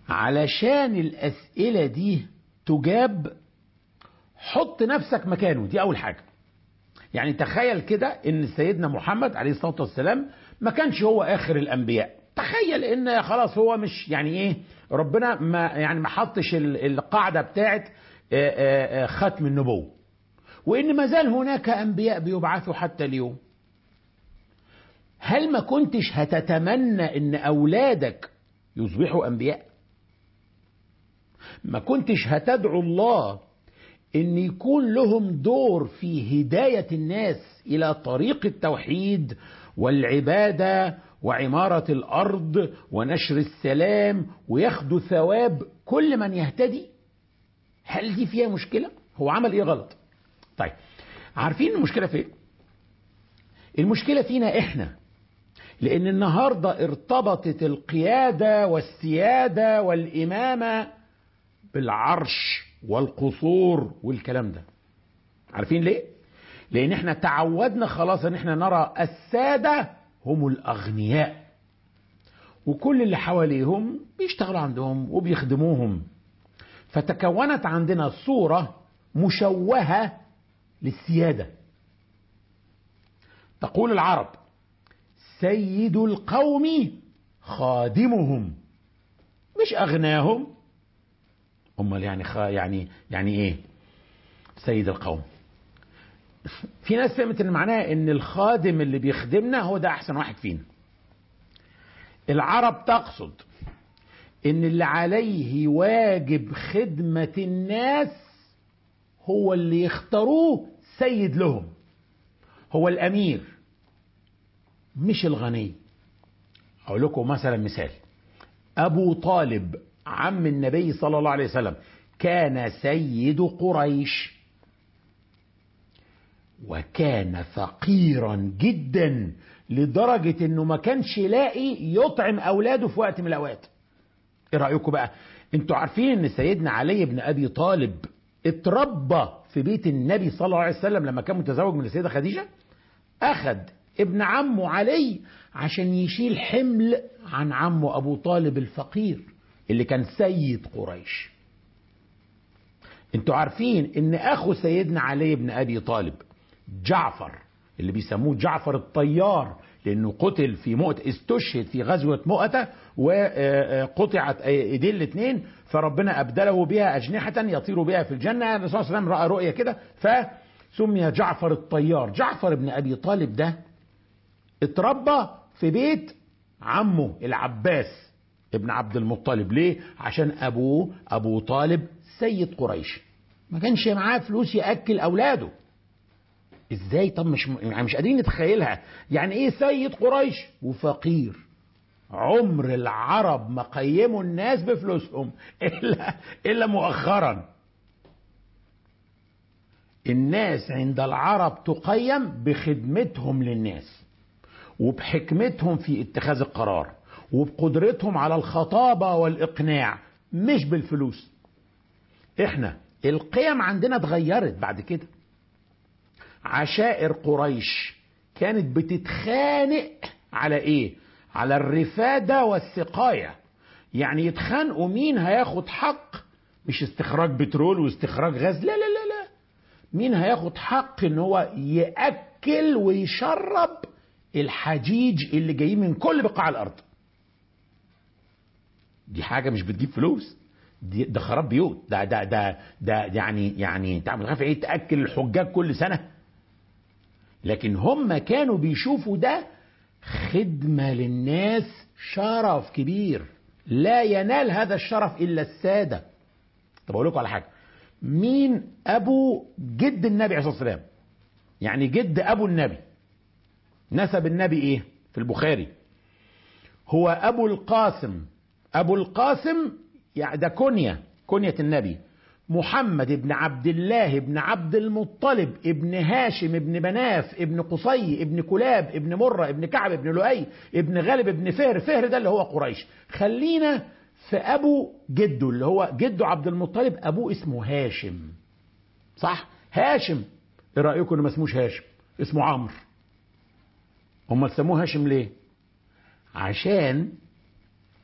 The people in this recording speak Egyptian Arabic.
علشان الأسئلة دي تجاب حط نفسك مكانه دي أول حاجة يعني تخيل كده ان سيدنا محمد عليه الصلاة والسلام ما كانش هو آخر الأنبياء تخيل ان خلاص هو مش يعني ايه ربنا ما يعني ما حطش القاعدة بتاعت ختم النبوة وان ما زال هناك انبياء بيبعثوا حتى اليوم هل ما كنتش هتتمنى ان اولادك يصبحوا انبياء ما كنتش هتدعو الله ان يكون لهم دور في هدايه الناس الى طريق التوحيد والعباده وعماره الارض ونشر السلام وياخدوا ثواب كل من يهتدي هل دي فيها مشكله هو عمل ايه غلط طيب عارفين المشكله فين المشكله فينا احنا لان النهارده ارتبطت القياده والسياده والامامه بالعرش والقصور والكلام ده عارفين ليه لان احنا تعودنا خلاص ان احنا نرى الساده هم الاغنياء وكل اللي حواليهم بيشتغلوا عندهم وبيخدموهم فتكونت عندنا صوره مشوهه للسياده تقول العرب سيد القوم خادمهم مش اغناهم امال يعني خ... يعني يعني ايه سيد القوم في ناس فهمت ان معناها ان الخادم اللي بيخدمنا هو ده احسن واحد فينا العرب تقصد ان اللي عليه واجب خدمة الناس هو اللي يختاروه سيد لهم هو الامير مش الغني اقول لكم مثلا مثال ابو طالب عم النبي صلى الله عليه وسلم كان سيد قريش وكان فقيرا جدا لدرجة انه ما كانش يلاقي يطعم اولاده في وقت من الاوقات ايه رأيكم بقى انتوا عارفين ان سيدنا علي بن ابي طالب اتربى في بيت النبي صلى الله عليه وسلم لما كان متزوج من السيدة خديجة اخد ابن عمه علي عشان يشيل حمل عن عمه ابو طالب الفقير اللي كان سيد قريش انتوا عارفين ان اخو سيدنا علي بن ابي طالب جعفر اللي بيسموه جعفر الطيار لانه قتل في مؤتة استشهد في غزوة مؤتة وقطعت ايديه الاثنين فربنا ابدله بها اجنحة يطير بها في الجنة الرسول صلى الله عليه وسلم راى رؤية كده فسمي جعفر الطيار جعفر بن ابي طالب ده اتربى في بيت عمه العباس ابن عبد المطلب ليه عشان ابوه ابو طالب سيد قريش ما كانش معاه فلوس ياكل اولاده ازاي طب مش يعني مش قادرين نتخيلها يعني ايه سيد قريش وفقير عمر العرب ما قيموا الناس بفلوسهم الا الا مؤخرا الناس عند العرب تقيم بخدمتهم للناس وبحكمتهم في اتخاذ القرار وبقدرتهم على الخطابة والإقناع مش بالفلوس احنا القيم عندنا اتغيرت بعد كده عشائر قريش كانت بتتخانق على ايه على الرفادة والسقاية يعني يتخانقوا مين هياخد حق مش استخراج بترول واستخراج غاز لا لا لا لا مين هياخد حق ان هو يأكل ويشرب الحجيج اللي جايين من كل بقاع الارض دي حاجه مش بتجيب فلوس دي ده خراب بيوت ده ده ده ده يعني يعني انت عارف ايه تاكل الحجاج كل سنه لكن هم كانوا بيشوفوا ده خدمه للناس شرف كبير لا ينال هذا الشرف الا الساده طب اقول لكم على حاجه مين ابو جد النبي عليه الصلاه والسلام يعني جد ابو النبي نسب النبي ايه في البخاري هو ابو القاسم ابو القاسم يعني ده كنية كنية النبي محمد بن عبد الله بن عبد المطلب ابن هاشم ابن مناف ابن قصي ابن كلاب ابن مرة ابن كعب ابن لؤي ابن غالب ابن فهر فهر ده اللي هو قريش خلينا في ابو جده اللي هو جده عبد المطلب ابوه اسمه هاشم صح هاشم ايه رايكم انه ما اسموش هاشم اسمه عمرو هم سموه هاشم ليه عشان